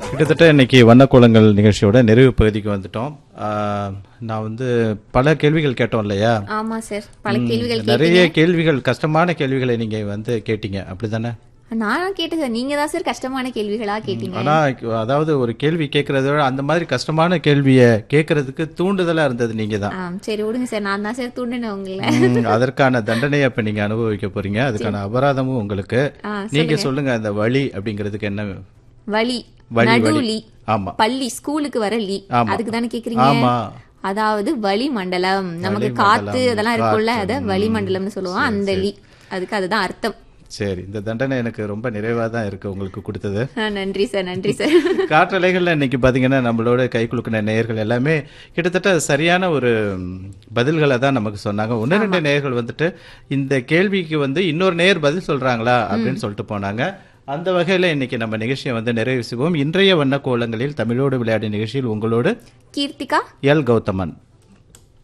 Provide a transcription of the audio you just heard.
கிட்டத்தட்ட இன்னைக்கு வண்ணக்கோலங்கள் நிகழ்ச்சியோட நிறைவு பகுதிக்கு வந்துட்டோம் ஆஹ், நான் வந்து பல கேள்விகள் கேட்டோம் இல்லையா ஆமா சார் பல கேள்விகள் நிறைய கேள்விகள் கஷ்டமான கேள்விகளை நீங்க வந்து கேட்டீங்க அப்படிதானே நான் கேட்டேன் சார் நீங்க தான் சார் கஷ்டமான கேள்விகளா கேட்டீங்க ஆனா அதாவது ஒரு கேள்வி கேட்கறத விட அந்த மாதிரி கஷ்டமான கேள்வியை கேட்கறதுக்கு தூண்டுதலா இருந்தது நீங்க தான் ஆ, சரி விடுங்க சார் நான் தான் சார் தூண்டினேன் உங்களை ம், அதற்கான தண்டனையை இப்ப நீங்க அனுபவிக்க போறீங்க அதுக்கான அபராதமும் உங்களுக்கு ஆ, நீங்க சொல்லுங்க அந்த வழி அப்படிங்கிறதுக்கு என்ன வழி வழி, நடு வழி. லீ ஆமா பள்ளி ஸ்கூலுக்கு வர லீ ஆமா. அதுக்கு தானே கேக்குறீங்க ஆமா அதாவது வளிமண்டலம் நமக்கு காத்து அதெல்லாம் இருக்கும்ல அத வளிமண்டலம்னு சொல்லுவோம் அந்த லீ அதுக்கு அதுதான் அர்த்தம் சரி இந்த தண்டனை எனக்கு ரொம்ப நிறைவா தான் இருக்கு உங்களுக்கு கொடுத்தது ஆ, நன்றி சார் நன்றி சார் காற்றலைகள்ல இன்னைக்கு பாத்தீங்கன்னா நம்மளோட கை குலுக்கின நேயர்கள் எல்லாமே கிட்டத்தட்ட சரியான ஒரு ம், பதில்களை தான் நமக்கு சொன்னாங்க ஒன்னு ரெண்டு நேயர்கள் வந்துட்டு இந்த கேள்விக்கு வந்து இன்னொரு நேயர் பதில் சொல்றாங்களா அப்படின்னு சொல்லிட்டு போனாங்க அந்த வகையில இன்னைக்கு நம்ம நிகழ்ச்சியை வந்து நிறைவு செய்வோம் இன்றைய வண்ண கோலங்களில் தமிழோடு விளையாடிய நிகழ்ச்சியில் உங்களோடு கீர்த்திகா எல் கௌதமன்